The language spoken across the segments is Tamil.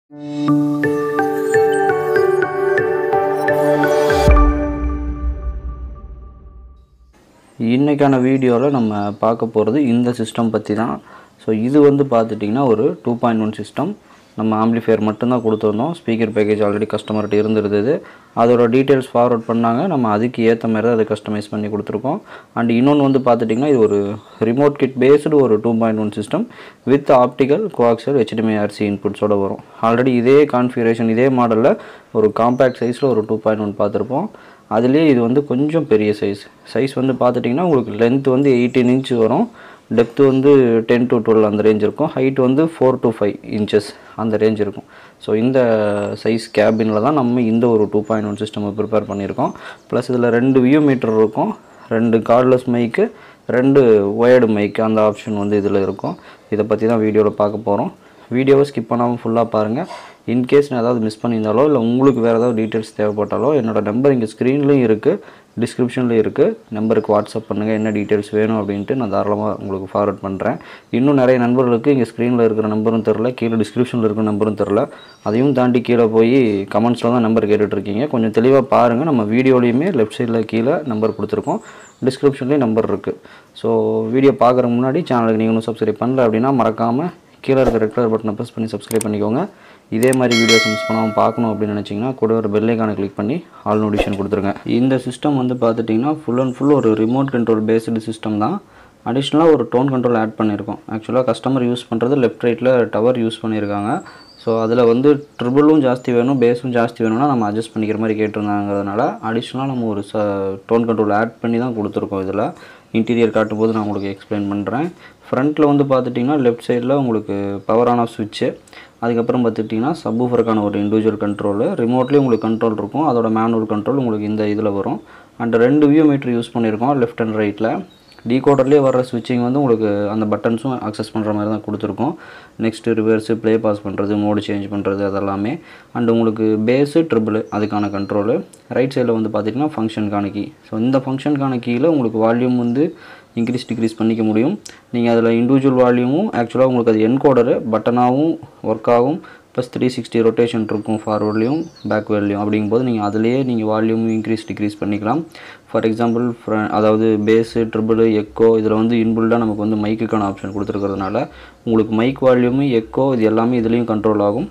இன்றைக்கான வீடியோவில் நம்ம பார்க்க போகிறது இந்த சிஸ்டம் பற்றி தான் ஸோ இது வந்து பார்த்துட்டிங்கன்னா ஒரு டூ பாயிண்ட் ஒன் சிஸ்டம் நம்ம ஆம்ப்ளிஃபையர் மட்டும்தான் கொடுத்துருந்தோம் ஸ்பீக்கர் பேக்கேஜ் ஆல்ரெடி கஸ்டமர்கிட்ட இருந்திருந்தது அதோட டீட்டெயில்ஸ் ஃபார்வர்ட் பண்ணாங்க நம்ம அதுக்கு ஏற்ற மாதிரி தான் அதை கஸ்டமைஸ் பண்ணி கொடுத்துருக்கோம் அண்ட் இன்னொன்று வந்து பார்த்துட்டிங்கன்னா இது ஒரு ரிமோட் கிட் பேஸ்டு ஒரு two point one system with optical coaxial HDMI ARC இன்புட்ஸோட வரும் ஆல்ரெடி இதே கான்ஃபிகரேஷன் இதே மாடலில் ஒரு காம்பேக்ட் சைஸில் ஒரு டூ பாயிண்ட் ஒன் பார்த்துருப்போம் அதுலேயே இது வந்து கொஞ்சம் பெரிய சைஸ் சைஸ் வந்து பார்த்துட்டிங்கன்னா உங்களுக்கு லென்த் வந்து எயிட்டீன் இன்ச் வரும் டெப்த் வந்து டென் டு டுவெல் அந்த ரேஞ்ச் இருக்கும் ஹைட் வந்து ஃபோர் டு ஃபைவ் இன்ச்சஸ் அந்த ரேஞ்ச் இருக்கும் ஸோ இந்த சைஸ் கேபினில் தான் நம்ம இந்த ஒரு two point one system prepare பண்ணியிருக்கோம் ப்ளஸ் இதில் ரெண்டு வியூ மீட்டர் இருக்கும் ரெண்டு கார்ட்லெஸ் மைக்கு ரெண்டு ஒயர்டு மைக்கு அந்த ஆப்ஷன் வந்து இதில் இருக்கும் இதை பற்றி தான் வீடியோவில் பார்க்க போகிறோம் வீடியோவை ஸ்கிப் பண்ணாமல் ஃபுல்லாக பாருங்கள் இன்கேஸ் நான் ஏதாவது மிஸ் பண்ணியிருந்தாலோ இல்லை உங்களுக்கு வேறு ஏதாவது டீட்டெயில்ஸ் தேவைப்பட்டாலோ என்னோடய நம்பர் இங்கே ஸ்க்ரீன்லேயும் இருக்குது டிஸ்கிரிப்ஷன்லேயும் இருக்குது நம்பருக்கு வாட்ஸ்அப் பண்ணுங்கள் என்ன டீட்டெயில்ஸ் வேணும் அப்படின்ட்டு நான் தாராளமாக உங்களுக்கு ஃபார்வர்ட் பண்ணுறேன் இன்னும் நிறைய நண்பர்களுக்கு இங்கே ஸ்க்ரீனில் இருக்கிற நம்பரும் தெரில கீழே டிஸ்கிரிப்ஷனில் இருக்கிற நம்பரும் தெரில அதையும் தாண்டி கீழே போய் கமெண்ட்ஸில் தான் நம்பர் கேட்டுட்ருக்கீங்க கொஞ்சம் தெளிவாக பாருங்கள் நம்ம வீடியோலையுமே லெஃப்ட் சைடில் கீழே நம்பர் கொடுத்துருக்கோம் டிஸ்கிரிப்ஷன்லேயும் நம்பர் இருக்குது ஸோ வீடியோ பார்க்குறதுக்கு முன்னாடி சேனலுக்கு நீங்கள் இன்னும் சப்ஸ்கிரைப் பண்ணல அப்படின்னா மறக்காமல் கீழே இருக்கிற ரெட் கலர் பட்டனை ப்ரெஸ் பண்ணி சப்ஸ்கிரைப் பண்ணிக்கோங்க இதே மாதிரி வீடியோஸ் மிஸ் பண்ணாமல் பார்க்கணும் அப்படின்னு நினச்சிங்கன்னா கூட ஒரு பெல்லைக்கான கிளிக் பண்ணி ஆல் நோட்டிஃபிகேஷன் கொடுத்துருங்க இந்த சிஸ்டம் வந்து பார்த்துட்டிங்கன்னா ஃபுல் அண்ட் ஃபுல் ஒரு ரிமோட் கண்ட்ரோல் பேஸ்டு சிஸ்டம் தான் அடிஷ்னலாக ஒரு டோன் கண்ட்ரோல் ஆட் பண்ணியிருக்கோம் ஆக்சுவலாக கஸ்டமர் யூஸ் பண்ணுறது லெஃப்ட் ரைட்டில் டவர் யூஸ் பண்ணியிருக்காங்க ஸோ அதில் வந்து ட்ரிபிளும் ஜாஸ்தி வேணும் பேஸும் ஜாஸ்தி வேணும்னா நம்ம அட்ஜஸ்ட் பண்ணிக்கிற மாதிரி கேட்டிருந்தாங்கிறதுனால அடிஷ்னலாக நம்ம ஒரு ச டோன் கண்ட்ரோல் ஆட் பண்ணி தான் கொடுத்துருக்கோம் இதில் இன்டீரியர் காட்டும்போது நான் உங்களுக்கு எக்ஸ்பிளைன் பண்ணுறேன் ஃப்ரண்ட்டில் வந்து பார்த்துட்டிங்கன்னா லெஃப்ட் சைடில் உங்களுக்கு பவர் ஆன் ஆஃப் சுவிட்சு அதுக்கப்புறம் பார்த்துட்டிங்கன்னா சப்வூஃபருக்கான ஒரு இண்டிவிஜுவல் கண்ட்ரோலு ரிமோட்லேயும் உங்களுக்கு கண்ட்ரோல் இருக்கும் அதோட மேனுவல் கண்ட்ரோல் உங்களுக்கு இந்த இதில் வரும் அண்ட் ரெண்டு வியூ மீட்டர் யூஸ் பண்ணியிருக்கோம் லெஃப்ட் அண்ட் ரைட்டில் டீகோடர்லேயே வர ஸ்விட்சிங் வந்து உங்களுக்கு அந்த பட்டன்ஸும் அக்சஸ் பண்ணுற மாதிரி தான் கொடுத்துருக்கோம் நெக்ஸ்ட்டு ரிவர்ஸு ப்ளே பாஸ் பண்ணுறது மோடு சேஞ்ச் பண்ணுறது அதெல்லாமே அண்ட் உங்களுக்கு பேஸு ட்ரிபிள் அதுக்கான கண்ட்ரோலு ரைட் சைடில் வந்து பார்த்திங்கன்னா ஃபங்க்ஷனுக்கான கீ ஸோ இந்த ஃபங்க்ஷனுக்கான கீயில் உங்களுக்கு வால்யூம் வந்து இன்க்ரீஸ் டிக்ரீஸ் பண்ணிக்க முடியும் நீங்கள் அதில் இண்டிவிஜுவல் வால்யூமும் ஆக்சுவலாக உங்களுக்கு அது என்கோடரு பட்டனாகவும் ஒர்க் ஆகும் ப்ளஸ் த்ரீ சிக்ஸ்டி ரொட்டேஷன் இருக்கும் ஃபார்வர்ட்லேயும் பேக்வேர்ட்லேயும் அப்படிங்கும்போது நீங்கள் அதிலேயே நீங்கள் வால்யூம் இன்க்ரீஸ் டிக்ரீஸ் பண்ணிக்கலாம் ஃபார் எக்ஸாம்பிள் அதாவது பேஸு ட்ரிபிள் எக்கோ இதில் வந்து இன்பில்டாக நமக்கு வந்து மைக்குக்கான ஆப்ஷன் கொடுத்துருக்கிறதுனால உங்களுக்கு மைக் வால்யூமு எக்கோ இது எல்லாமே இதுலேயும் கண்ட்ரோல் ஆகும்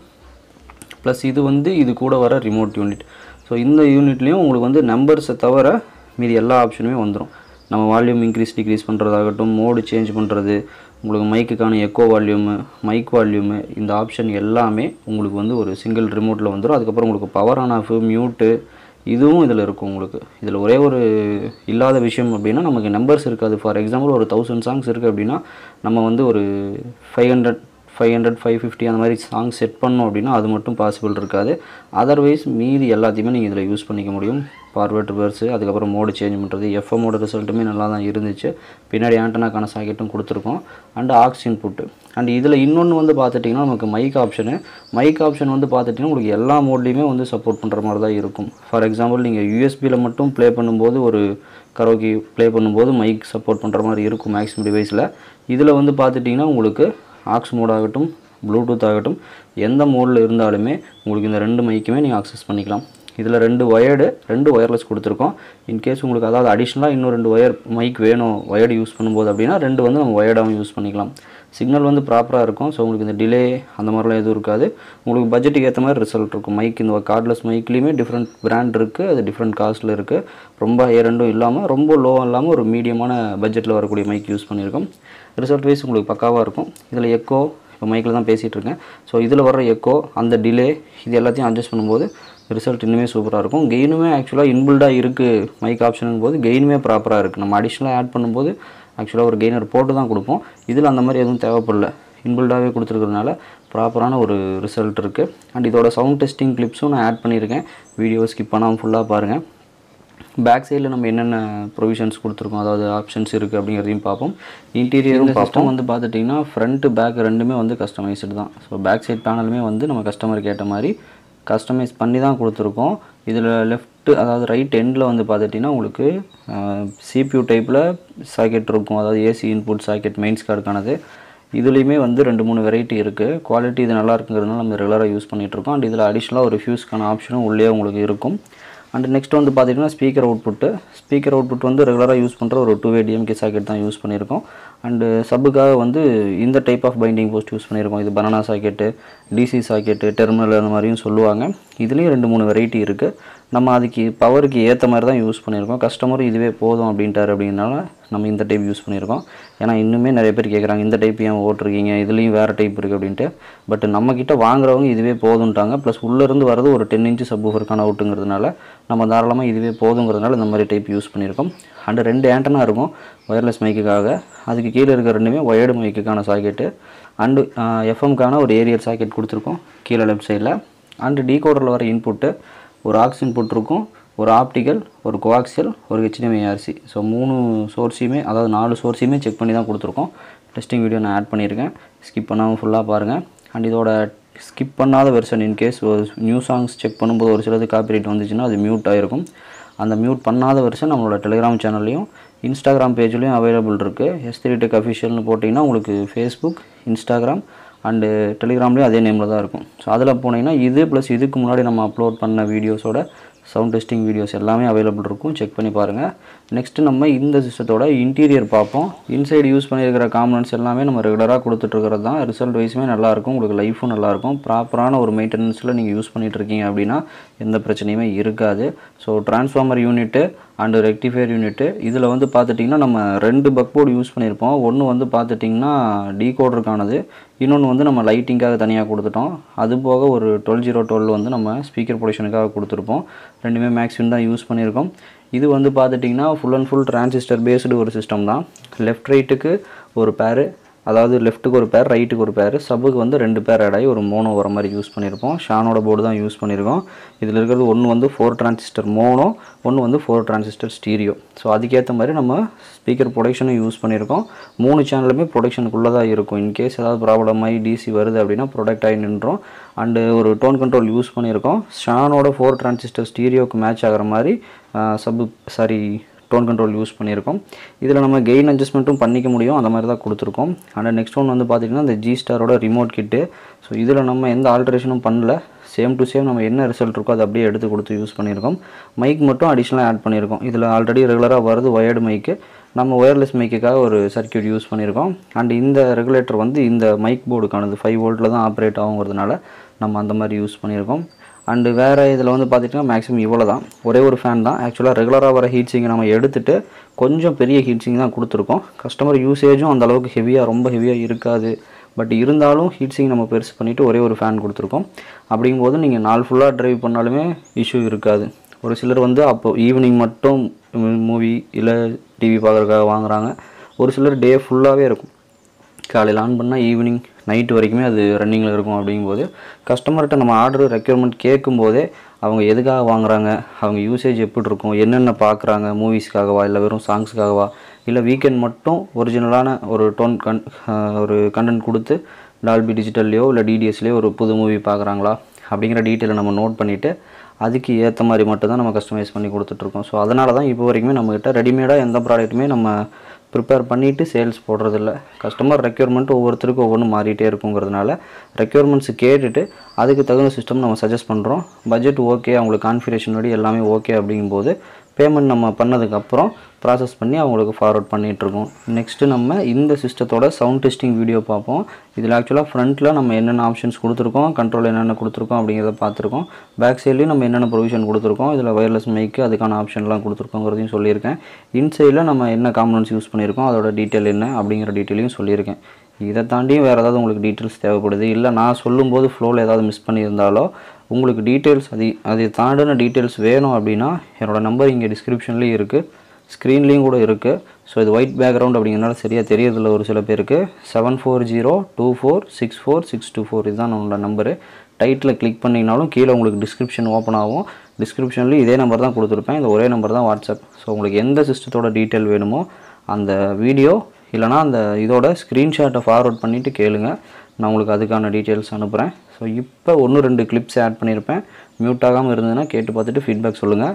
ப்ளஸ் இது வந்து இது கூட வர ரிமோட் யூனிட் ஸோ இந்த யூனிட்லேயும் உங்களுக்கு வந்து நம்பர்ஸை தவிர மீதி எல்லா ஆப்ஷனுமே வந்துடும் நம்ம வால்யூம் இன்க்ரீஸ் டிக்ரீஸ் பண்ணுறதாகட்டும் மோடு சேஞ்ச் பண்ணுறது உங்களுக்கு மைக்குக்கான எக்கோ வால்யூமு மைக் வால்யூமு இந்த ஆப்ஷன் எல்லாமே உங்களுக்கு வந்து ஒரு சிங்கிள் ரிமோட்டில் வந்துடும் அதுக்கப்புறம் உங்களுக்கு பவர் ஆன் ஆஃப் மியூட்டு இதுவும் இதில் இருக்கும் உங்களுக்கு இதில் ஒரே ஒரு இல்லாத விஷயம் அப்படின்னா நமக்கு நம்பர்ஸ் இருக்காது ஃபார் எக்ஸாம்பிள் ஒரு தௌசண்ட் சாங்ஸ் இருக்குது அப்படின்னா நம்ம வந்து ஒரு five hundred five hundred five fifty அந்த மாதிரி சாங் செட் பண்ணோம் அப்படின்னா அது மட்டும் பாசிபிள் இருக்காது அதர்வைஸ் மீதி எல்லாத்தையுமே நீங்கள் இதில் யூஸ் பண்ணிக்க முடியும் ஃபார்வேர்ட் ரிவர்ஸு அதுக்கப்புறம் மோடு சேஞ்ச் பண்ணுறது எஃப்எம்மோட ரிசல்ட்டுமே நல்லா தான் இருந்துச்சு பின்னாடி ஆண்டனாக்கான சாக்கெட்டும் கொடுத்துருக்கோம் அண்ட் ஆக்ஸ் இன்புட்டு அண்ட் இதில் இன்னொன்று வந்து பார்த்துட்டிங்கன்னா நமக்கு மைக் ஆப்ஷனு மைக் ஆப்ஷன் வந்து பார்த்துட்டிங்கன்னா உங்களுக்கு எல்லா மோட்லேயுமே வந்து சப்போர்ட் பண்ணுற மாதிரி தான் இருக்கும் ஃபார் எக்ஸாம்பிள் நீங்கள் யூஎஸ்பியில் மட்டும் ப்ளே பண்ணும்போது ஒரு கரோக்கி ப்ளே பண்ணும்போது மைக் சப்போர்ட் பண்ணுற மாதிரி இருக்கும் மேக்ஸிமம் டிவைஸில் இதில் வந்து பார்த்துட்டிங்கன்னா உங்களுக்கு ஆக்ஸ் மோட் ஆகட்டும் ப்ளூடூத் ஆகட்டும் எந்த மோடில் இருந்தாலுமே உங்களுக்கு இந்த ரெண்டு மைக்குமே நீங்கள் அக்சஸ் பண்ணிக்கலாம் இதில் ரெண்டு ஒயர்டு ரெண்டு ஒயர்லெஸ் கொடுத்துருக்கோம் இன்கேஸ் உங்களுக்கு அதாவது அடிஷ்னலாக இன்னும் ரெண்டு ஒயர் மைக் வேணும் ஒயர்டு யூஸ் பண்ணும்போது அப்படின்னா ரெண்டு வந்து நம்ம ஒயர்டாகவும் யூஸ் பண்ணிக்கலாம் சிக்னல் வந்து ப்ராப்பராக இருக்கும் ஸோ உங்களுக்கு இந்த டிலே அந்த மாதிரிலாம் எதுவும் இருக்காது உங்களுக்கு பட்ஜெட்டுக்கு ஏற்ற மாதிரி ரிசல்ட் இருக்கும் மைக் இந்த கார்ட்லெஸ் மைக்லேயுமே டிஃப்ரெண்ட் பிராண்ட் இருக்குது அது டிஃப்ரெண்ட் காஸ்ட்டில் இருக்குது ரொம்ப ஹையர் ரெண்டும் இல்லாமல் ரொம்ப லோவாக இல்லாமல் ஒரு மீடியமான பட்ஜெட்டில் வரக்கூடிய மைக் யூஸ் பண்ணியிருக்கோம் ரிசல்ட் வைஸ் உங்களுக்கு பக்காவாக இருக்கும் இதில் எக்கோ இப்போ மைக்கில் தான் பேசிகிட்டு இருக்கேன் ஸோ இதில் வர்ற எக்கோ அந்த டிலே இது எல்லாத்தையும் அட்ஜஸ்ட் பண்ணும்போது ரிசல்ட் இன்னுமே சூப்பராக இருக்கும் கெயினுமே ஆக்சுவலாக இன்பில்டாக இருக்குது மைக் ஆப்ஷனுங்கும் போது கெயினுமே ப்ராப்பராக இருக்குது நம்ம அடிஷ்னலாக ஆட் பண்ணும்போது ஆக்சுவலாக ஒரு கெய்னர் போட்டு தான் கொடுப்போம் இதில் அந்த மாதிரி எதுவும் தேவைப்படல இன்பில்டாகவே கொடுத்துருக்கறதுனால ப்ராப்பரான ஒரு ரிசல்ட் இருக்குது அண்ட் இதோட சவுண்ட் டெஸ்டிங் கிளிப்ஸும் நான் ஆட் பண்ணியிருக்கேன் வீடியோ ஸ்கிப் பண்ணாமல் ஃபுல்லாக பாருங்கள் பேக் சைடில் நம்ம என்னென்ன ப்ரொவிஷன்ஸ் கொடுத்துருக்கோம் அதாவது ஆப்ஷன்ஸ் இருக்குது அப்படிங்கிறதையும் பார்ப்போம் இன்டீரியரும் பார்ப்போம் வந்து பார்த்துட்டிங்கன்னா ஃப்ரண்ட்டு பேக் ரெண்டுமே வந்து கஸ்டமைஸ்டு தான் ஸோ பேக் சைட் பேனலுமே வந்து நம்ம கஸ்டமருக்கு ஏற்ற மாதிரி கஸ்டமைஸ் பண்ணி தான் கொடுத்துருக்கோம் இதில் லெஃப்ட் அதாவது ரைட் எண்டில் வந்து பார்த்துட்டிங்கன்னா உங்களுக்கு சிபியூ டைப்பில் சாக்கெட் இருக்கும் அதாவது ஏசி இன்புட் சாக்கெட் மெயின்ஸ் கார்டுக்கானது இதுலேயுமே வந்து ரெண்டு மூணு வெரைட்டி இருக்குது குவாலிட்டி இது நல்லா இருக்குங்கிறதுனால நம்ம ரெகுலராக யூஸ் பண்ணிகிட்ருக்கோம் அண்ட் இதில் அடிஷ்னலாக ஒரு ஃபியூஸ்க்கான ஆப்ஷனும் உள்ளே உங்களுக்கு இருக்கும் அண்ட் நெக்ஸ்ட் வந்து பார்த்திங்கன்னா ஸ்பீக்கர் அவுட்புட்டு ஸ்பீக்கர் அவுட்புட் வந்து ரெகுலராக யூஸ் பண்ணுற ஒரு டூ வே டிஎம்கே சாக்கெட் தான் யூஸ் பண்ணியிருக்கோம் அண்டு சப்புக்காக வந்து இந்த type of binding post use பண்ணியிருக்கோம் இது banana socket DC socket terminal அந்த மாதிரியும் சொல்லுவாங்க இதுலேயும் ரெண்டு மூணு வெரைட்டி இருக்குது நம்ம அதுக்கு பவருக்கு ஏற்ற மாதிரி தான் யூஸ் பண்ணியிருக்கோம் கஸ்டமரும் இதுவே போதும் அப்படின்ட்டார் அப்படின்னால நம்ம இந்த டைப் யூஸ் பண்ணியிருக்கோம் ஏன்னா இன்னுமே நிறைய பேர் கேட்குறாங்க இந்த டைப் ஏன் ஓட்டிருக்கீங்க இதுலேயும் வேறு டைப் இருக்குது அப்படின்ட்டு பட் நம்மக்கிட்ட வாங்குறவங்க இதுவே போதும்ட்டாங்க ப்ளஸ் உள்ளேருந்து வரது ஒரு டென் இன்ச்சு சப்வூஃபருக்கான அவுட்டுங்கிறதுனால நம்ம தாராளமாக இதுவே போதுங்கிறதுனால இந்த மாதிரி டைப் யூஸ் பண்ணியிருக்கோம் அண்டு ரெண்டு ஆண்டனா இருக்கும் ஒயர்லெஸ் மைக்குக்காக அதுக்கு கீழே இருக்க ரெண்டுமே ஒயர்டு மைக்குக்கான சாக்கெட்டு அண்டு எஃப்எம்க்கான ஒரு ஏரியர் சாக்கெட் கொடுத்துருக்கோம் கீழே லெஃப்ட் சைடில் அண்டு டீகோடரில் வர இன்புட்டு ஒரு ஆக்ஸ் இன்புட் இருக்கும் ஒரு ஆப்டிக்கல் ஒரு கோஆக்சியல் ஒரு ஹெச்டிஎம்ஐ ஆர்சி ஸோ மூணு சோர்ஸையுமே அதாவது நாலு சோர்ஸையுமே செக் பண்ணி தான் கொடுத்துருக்கோம் டெஸ்டிங் வீடியோ நான் ஆட் பண்ணியிருக்கேன் ஸ்கிப் பண்ணாமல் ஃபுல்லாக பாருங்கள் அண்ட் இதோட ஸ்கிப் பண்ணாத வெர்ஷன் இன்கேஸ் ஒரு நியூ சாங்ஸ் செக் பண்ணும்போது ஒரு சிலது காப்பிரைட் வந்துச்சுன்னா அது மியூட் ஆகிருக்கும் அந்த மியூட் பண்ணாத வெர்ஷன் நம்மளோட டெலிகிராம் சேனல்லையும் இன்ஸ்டாகிராம் பேஜ்லேயும் அவைலபிள் இருக்குது எஸ் த்ரீ டெக் அஃபிஷியல்னு போட்டிங்கன்னா உங்களுக்கு ஃபேஸ்புக் இன்ஸ்டாகிராம் அண்டு டெலிகிராம்லேயும் அதே நேமில் தான் இருக்கும் ஸோ அதில் போனீங்கன்னா இது ப்ளஸ் இதுக்கு முன்னாடி நம்ம அப்லோட் பண்ண வீடியோஸோட சவுண்ட் டெஸ்டிங் வீடியோஸ் எல்லாமே அவைலபிள் இருக்கும் செக் பண்ணி பாருங்கள் நெக்ஸ்ட்டு நம்ம இந்த சிஸ்டத்தோட இன்டீரியர் பார்ப்போம் இன்சைடு யூஸ் பண்ணியிருக்கிற காம்பனன்ட்ஸ் எல்லாமே நம்ம ரெகுலராக கொடுத்துட்ருக்கிறது தான் ரிசல்ட் வைஸுமே நல்லாயிருக்கும் உங்களுக்கு லைஃபும் நல்லாயிருக்கும் ப்ராப்பரான ஒரு மெயின்டெனன்ஸில் நீங்கள் யூஸ் பண்ணிகிட்டு இருக்கீங்க அப்படின்னா எந்த பிரச்சனையுமே இருக்காது so transformer unit and rectifier unit இதில் வந்து பார்த்துட்டிங்கன்னா நம்ம ரெண்டு பக் போர்டு யூஸ் பண்ணியிருப்போம் ஒன்று வந்து பார்த்துட்டிங்கன்னா டீகோடருக்கானது இன்னொன்று வந்து நம்ம லைட்டிங்காக தனியாக கொடுத்துட்டோம் அது போக ஒரு டுவெல் ஜீரோ டுவெல் வந்து நம்ம ஸ்பீக்கர் ப்ரொடக்ஷனுக்காக கொடுத்துருப்போம் ரெண்டுமே மேக்ஸிமம் தான் யூஸ் பண்ணியிருக்கோம் இது வந்து பார்த்துட்டிங்கன்னா full and full transistor based ஒரு சிஸ்டம் தான் லெஃப்ட் ரைட்டுக்கு ஒரு பேரு அதாவது லெஃப்ட்டுக்கு ஒரு பேர் ரைட்டுக்கு ஒரு பேர் சப்புக்கு வந்து ரெண்டு பேர் ஆட் ஆகி ஒரு மோனோ வர மாதிரி யூஸ் பண்ணியிருப்போம் ஷானோட போர்டு தான் யூஸ் பண்ணியிருக்கோம் இதில் இருக்கிறது ஒன்று வந்து ஃபோர் டிரான்சிஸ்டர் மோனோ ஒன்று வந்து ஃபோர் டிரான்சிஸ்டர் ஸ்டீரியோ ஸோ அதுக்கேற்ற மாதிரி நம்ம ஸ்பீக்கர் ப்ரொடக்ஷனும் யூஸ் பண்ணியிருக்கோம் மூணு சேனலுமே ப்ரொடக்ஷனுக்குள்ளே தான் இருக்கும் இன்கேஸ் ஏதாவது ப்ராப்ளம் ஆகி டிசி வருது அப்படின்னா ப்ரொடக்ட் ஆகி நின்றோம் அண்டு ஒரு டோன் கண்ட்ரோல் யூஸ் பண்ணியிருக்கோம் ஷானோட ஃபோர் டிரான்சிஸ்டர் ஸ்டீரியோக்கு மேட்ச் ஆகிற மாதிரி சப்பு சாரி டோன் கண்ட்ரோல் யூஸ் பண்ணியிருக்கோம் இதில் நம்ம கெயின் அட்ஜஸ்ட்மெண்ட்டும் பண்ணிக்க முடியும் அந்த மாதிரி தான் கொடுத்துருக்கோம் அண்ட் நெக்ஸ்ட் ஒன் வந்து பார்த்திங்கன்னா இந்த ஜி ஸ்டாரோட ரிமோட் கிட்டு ஸோ இதில் நம்ம எந்த ஆல்ட்ரேஷனும் பண்ணல சேம் டு சேம் நம்ம என்ன ரிசல்ட் இருக்கோ அதை அப்படியே எடுத்து கொடுத்து யூஸ் பண்ணியிருக்கோம் மைக் மட்டும் அடிஷ்னலாக ஆட் பண்ணியிருக்கோம் இதில் ஆல்ரெடி ரெகுலராக வருது ஒயர்டு மைக்கு நம்ம ஒயர்லெஸ் மைக்குக்காக ஒரு சர்க்கியூட் யூஸ் பண்ணியிருக்கோம் அண்ட் இந்த ரெகுலேட்டர் வந்து இந்த மைக் போர்டுக்கானது ஃபைவ் வோல்ட்டில் தான் ஆப்ரேட் ஆகுங்கிறதுனால நம்ம அந்த மாதிரி யூஸ் பண்ணியிருக்கோம் அண்டு வேறு இதில் வந்து பார்த்திங்கன்னா மேக்ஸிமம் இவ்வளோ தான் ஒரே ஒரு ஃபேன் தான் ஆக்சுவலாக ரெகுலராக வர ஹீட் சிங்கை நம்ம எடுத்துகிட்டு கொஞ்சம் பெரிய ஹீட் சிங் தான் கொடுத்துருக்கோம் கஸ்டமர் யூசேஜும் அந்த அளவுக்கு ஹெவியாக ரொம்ப ஹெவியாக இருக்காது பட் இருந்தாலும் ஹீட் சிங் நம்ம பெருசு பண்ணிவிட்டு ஒரே ஒரு ஃபேன் கொடுத்துருக்கோம் அப்படிங்கும்போது நீங்கள் நாள் ஃபுல்லாக ட்ரைவ் பண்ணாலுமே இஷ்யூ இருக்காது ஒரு சிலர் வந்து அப்போ ஈவினிங் மட்டும் மூவி இல்லை டிவி பார்க்குறதுக்காக வாங்குறாங்க ஒரு சிலர் டே ஃபுல்லாகவே இருக்கும் காலையில் ஆன் பண்ணால் ஈவினிங் நைட்டு வரைக்குமே அது ரன்னிங்கில் இருக்கும் அப்படிங்கும்போது கஸ்டமர்கிட்ட நம்ம ஆர்டர் ரெக்யர்மெண்ட் கேட்கும்போதே அவங்க எதுக்காக வாங்குறாங்க அவங்க யூசேஜ் எப்படி இருக்கும் என்னென்ன பார்க்குறாங்க மூவிஸ்க்காகவா இல்லை வெறும் சாங்ஸ்க்காகவா இல்லை வீக்கெண்ட் மட்டும் ஒரிஜினலான ஒரு டோன் கன் ஒரு கண்டென்ட் கொடுத்து டால்பி டிஜிட்டல்லையோ இல்லை டிடிஎஸ்லேயோ ஒரு புது மூவி பார்க்குறாங்களா அப்படிங்கிற டீட்டெயிலை நம்ம நோட் பண்ணிவிட்டு அதுக்கு ஏற்ற மாதிரி மட்டும் தான் நம்ம கஸ்டமைஸ் பண்ணி கொடுத்துட்ருக்கோம் ஸோ அதனால தான் இப்போ வரைக்குமே நம்மக்கிட்ட ரெடிமேடாக எந்த ப்ராடக்ட்டுமே நம்ம ப்ரிப்பேர் பண்ணிவிட்டு சேல்ஸ் போடுறதில்ல கஸ்டமர் ரெக்யர்மெண்ட் ஒவ்வொருத்தருக்கும் ஒவ்வொன்றும் மாறிட்டே இருக்குங்கிறதுனால ரெக்யர்மெண்ட்ஸ் கேட்டுட்டு அதுக்கு தகுந்த சிஸ்டம் நம்ம சஜஸ்ட் பண்ணுறோம் பட்ஜெட் ஓகே அவங்களுக்கு கான்ஃபிகரேஷன் படி எல்லாமே ஓகே அப்படிங்கும்போது பேமெண்ட் நம்ம பண்ணதுக்கப்புறம் ப்ராசஸ் பண்ணி அவங்களுக்கு ஃபார்வர்ட் பண்ணிகிட்ருக்கோம் நெக்ஸ்ட்டு நம்ம இந்த சிஸ்டத்தோட சவுண்ட் டெஸ்டிங் வீடியோ பார்ப்போம் இதில் ஆக்சுவலாக ஃப்ரண்ட்டில் நம்ம என்னென்ன ஆப்ஷன்ஸ் கொடுத்துருக்கோம் கண்ட்ரோல் என்னென்ன கொடுத்துருக்கோம் அப்படிங்கிறத பார்த்துருக்கோம் பேக் சைட்லேயும் நம்ம என்னென்ன ப்ரொவிஷன் கொடுத்துருக்கோம் இதில் ஒயர்லெஸ் மைக்கு அதுக்கான ஆப்ஷன்லாம் கொடுத்துருக்கோங்கிறதையும் சொல்லியிருக்கேன் இன்சைடில் நம்ம என்ன காம்பனன்ஸ் யூஸ் பண்ணியிருக்கோம் அதோட டீட்டெயில் என்ன அப்படிங்கிற டீட்டெயிலையும் சொல்லியிருக்கேன் இதை தாண்டியும் வேறு ஏதாவது உங்களுக்கு டீட்டெயில்ஸ் தேவைப்படுது இல்லை நான் சொல்லும்போது ஃப்ளோவில் ஏதாவது மிஸ் பண்ணியிருந்தாலோ உங்களுக்கு டீட்டெயில்ஸ் அது அதை தாண்டின டீட்டெயில்ஸ் வேணும் அப்படின்னா என்னோடய நம்பர் இங்கே டிஸ்கிரிப்ஷன்லேயும் இருக்குது ஸ்க்ரீன்லேயும் கூட இருக்குது ஸோ இது ஒயிட் பேக்ரவுண்ட் அப்படிங்கிறனால சரியாக தெரியறதில்ல ஒரு சில பேருக்கு seven four zero two four six four six two four இதுதான் நம்மளோட நம்பரு டைட்டில் கிளிக் பண்ணிங்கனாலும் கீழே உங்களுக்கு டிஸ்கிரிப்ஷன் ஓப்பன் ஆகும் டிஸ்கிரிப்ஷன்லேயும் இதே நம்பர் தான் கொடுத்துருப்பேன் இந்த ஒரே நம்பர் தான் வாட்ஸ்அப் ஸோ உங்களுக்கு எந்த சிஸ்டத்தோட டீட்டெயில் வேணுமோ அந்த வீடியோ இல்லைனா அந்த இதோட ஸ்க்ரீன்ஷாட்டை ஃபார்வர்ட் பண்ணிவிட்டு கேளுங்க நான் உங்களுக்கு அதுக்கான டீட்டெயில்ஸ் அனுப்புகிறேன் ஸோ இப்போ ஒன்று ரெண்டு கிளிப்ஸ் ஆட் பண்ணியிருப்பேன் மியூட் ஆகாமல் இருந்ததுன்னா கேட்டு பார்த்துட்டு ஃபீட்பேக் சொல்லுங்கள்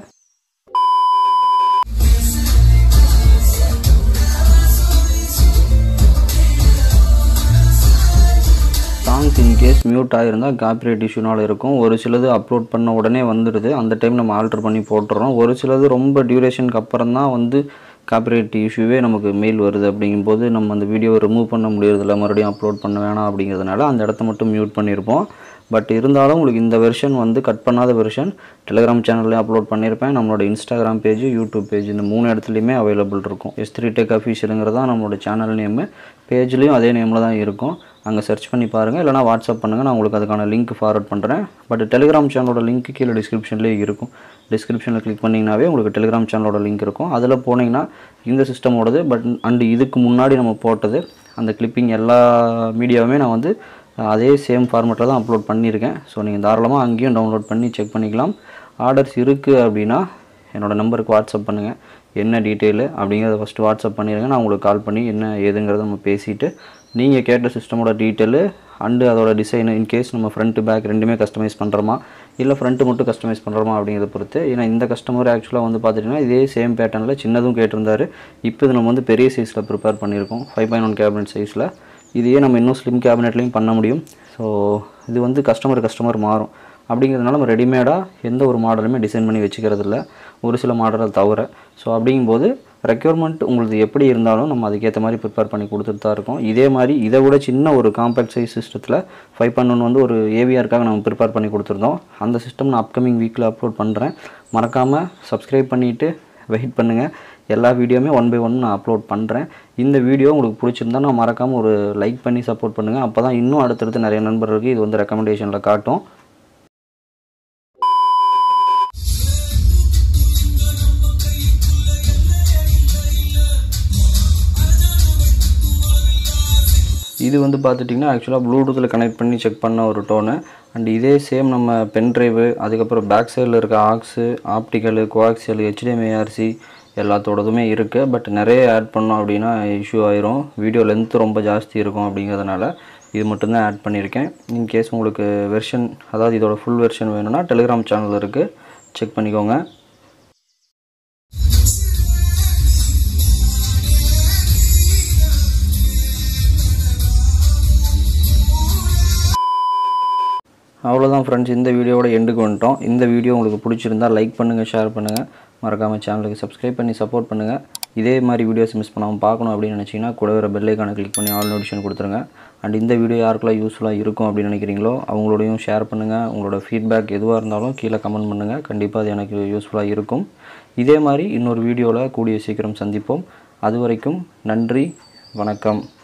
இன்கேஸ் மியூட் ஆகிருந்தால் காப்பிரைட் இஷ்யூனால இருக்கும் ஒரு சிலது அப்லோட் பண்ண உடனே வந்துடுது அந்த டைம் நம்ம ஆல்டர் பண்ணி போட்டுறோம் ஒரு சிலது ரொம்ப டியூரேஷனுக்கு அப்புறம் தான் வந்து காப்பிரைட் இஷ்யூவே நமக்கு மெயில் வருது அப்படிங்கும்போது நம்ம அந்த வீடியோவை ரிமூவ் பண்ண முடியறதில்ல மறுபடியும் அப்லோட் பண்ண வேணாம் அப்படிங்கிறதுனால அந்த இடத்த மட்டும் மியூட் பண்ணியிருப்போம் பட் இருந்தாலும் உங்களுக்கு இந்த வெர்ஷன் வந்து கட் பண்ணாத வெர்ஷன் டெலிகிராம் சேனல்லையும் அப்லோட் பண்ணியிருப்பேன் நம்மளோட இன்ஸ்டாகிராம் பேஜ் யூடியூப் பேஜ் இந்த மூணு இடத்துலையுமே அவைலபிள் இருக்கும் எஸ் த்ரீ டெக் அஃபீஷியலுங்கிறது தான் நம்மளோட சேனல் நேமு பேஜ்லேயும் அதே நேமில் தான் இருக்கும் அங்கே சர்ச் பண்ணி பாருங்கள் இல்லைனா வாட்ஸ்அப் பண்ணுங்கள் நான் உங்களுக்கு அதுக்கான லிங்க் ஃபார்வர்ட் பண்ணுறேன் பட் டெலிகிராம் சேனலோட லிங்க் கீழே டிஸ்கிரிப்ஷன்லேயே இருக்கும் டிஸ்கிரிப்ஷனில் கிளிக் பண்ணிங்கனாவே உங்களுக்கு டெலிகிராம் சேனலோட லிங்க் இருக்கும் அதில் போனீங்கன்னா இந்த சிஸ்டமோடது பட் அண்டு இதுக்கு முன்னாடி நம்ம போட்டது அந்த கிளிப்பிங் எல்லா மீடியாவுமே நான் வந்து அதே சேம் ஃபார்மேட்டில் தான் அப்லோட் பண்ணியிருக்கேன் ஸோ நீங்கள் தாராளமாக அங்கேயும் டவுன்லோட் பண்ணி செக் பண்ணிக்கலாம் ஆர்டர்ஸ் இருக்குது அப்படின்னா என்னோடய நம்பருக்கு வாட்ஸ்அப் பண்ணுங்கள் என்ன டீட்டெயிலு அப்படிங்கிறத ஃபஸ்ட்டு வாட்ஸ்அப் பண்ணிடுங்க நான் உங்களுக்கு கால் பண்ணி என்ன ஏதுங்கிறத நம்ம பேசிவிட்டு நீங்கள் கேட்ட சிஸ்டமோட டீட்டெயிலு அண்டு அதோட டிசைனு இன்கேஸ் நம்ம ஃப்ரண்ட்டு பேக் ரெண்டுமே கஸ்டமைஸ் பண்ணுறோமா இல்லை ஃப்ரண்ட்டு மட்டும் கஸ்டமைஸ் பண்ணுறோமா அப்படிங்கிறத பொறுத்து ஏன்னா இந்த கஸ்டமர் ஆக்சுவலாக வந்து பார்த்துட்டிங்கன்னா இதே சேம் பேட்டர்னில் சின்னதும் கேட்டிருந்தாரு இப்போ இது நம்ம வந்து பெரிய சைஸில் ப்ரிப்பேர் பண்ணியிருக்கோம் ஃபைவ் பாயிண்ட் ஒன் கேபினட் சைஸில் இதையே நம்ம இன்னும் ஸ்லிம் கேபினெட்லேயும் பண்ண முடியும் ஸோ இது வந்து கஸ்டமர் கஸ்டமர் மாறும் அப்படிங்கிறதுனால நம்ம ரெடிமேடாக எந்த ஒரு மாடலுமே டிசைன் பண்ணி வச்சுக்கிறது இல்லை ஒரு சில மாடலை தவிர ஸோ அப்படிங்கும்போது ரெக்யர்மெண்ட் உங்களுக்கு எப்படி இருந்தாலும் நம்ம அதுக்கேற்ற மாதிரி ப்ரிப்பேர் பண்ணி கொடுத்துட்டு தான் இருக்கோம் இதே மாதிரி இதை விட சின்ன ஒரு காம்பேக்ட் சைஸ் சிஸ்டத்தில் ஃபைவ் பாயிண்ட் ஒன் வந்து ஒரு ஏவிஆருக்காக நம்ம ப்ரிப்பேர் பண்ணி கொடுத்துருந்தோம் அந்த சிஸ்டம் நான் அப்கமிங் வீக்கில் அப்லோட் பண்ணுறேன் மறக்காமல் சப்ஸ்கிரைப் பண்ணிவிட்டு வெயிட் பண்ணுங்கள் எல்லா வீடியோவுமே ஒன் பை ஒன் நான் அப்லோட் பண்ணுறேன் இந்த வீடியோ உங்களுக்கு பிடிச்சிருந்தா நான் மறக்காமல் ஒரு லைக் பண்ணி சப்போர்ட் பண்ணுங்கள் அப்போ தான் இன்னும் அடுத்தடுத்து நிறைய நண்பர்களுக்கு இது வந்து ரெக்கமெண்டேஷனில் காட்டும் இது வந்து பார்த்துட்டிங்கன்னா ஆக்சுவலாக ப்ளூடூத்தில் கனெக்ட் பண்ணி செக் பண்ண ஒரு டோனு அண்ட் இதே சேம் நம்ம பென் ட்ரைவு அதுக்கப்புறம் பேக் சைடில் இருக்க ஆக்ஸு ஆப்டிக்கலு கோஆக்சியல் ஹெச்டிஎம்ஐஆர்சி எல்லாத்தோடதுமே இருக்குது பட் நிறைய ஆட் பண்ணோம் அப்படின்னா இஷ்யூ ஆயிரும் வீடியோ லென்த்து ரொம்ப ஜாஸ்தி இருக்கும் அப்படிங்கிறதுனால இது மட்டும்தான் ஆட் பண்ணியிருக்கேன் இன்கேஸ் உங்களுக்கு வெர்ஷன் அதாவது இதோட ஃபுல் வெர்ஷன் வேணும்னா டெலிகிராம் சேனல் இருக்குது செக் பண்ணிக்கோங்க அவ்வளோதான் ஃப்ரெண்ட்ஸ் இந்த வீடியோவோட எண்டுக்கு வந்துட்டோம் இந்த வீடியோ உங்களுக்கு பிடிச்சிருந்தா லைக் பண்ணுங்கள் ஷேர் பண்ணுங்கள் மறக்காமல் சேனலுக்கு சப்ஸ்கிரைப் பண்ணி சப்போர்ட் பண்ணுங்கள் இதே மாதிரி வீடியோஸ் மிஸ் பண்ணாமல் பார்க்கணும் அப்படின்னு நினச்சிங்கன்னா கூட வர பெல்லைக்கான கிளிக் பண்ணி ஆல் நோட்டிஃபிகேஷன் கொடுத்துருங்க அண்ட் இந்த வீடியோ யாருக்கெல்லாம் யூஸ்ஃபுல்லாக இருக்கும் அப்படின்னு நினைக்கிறீங்களோ அவங்களோடையும் ஷேர் பண்ணுங்கள் உங்களோட ஃபீட்பேக் எதுவாக இருந்தாலும் கீழே கமெண்ட் பண்ணுங்கள் கண்டிப்பாக அது எனக்கு யூஸ்ஃபுல்லாக இருக்கும் இதே மாதிரி இன்னொரு வீடியோவில் கூடிய சீக்கிரம் சந்திப்போம் அது வரைக்கும் நன்றி வணக்கம்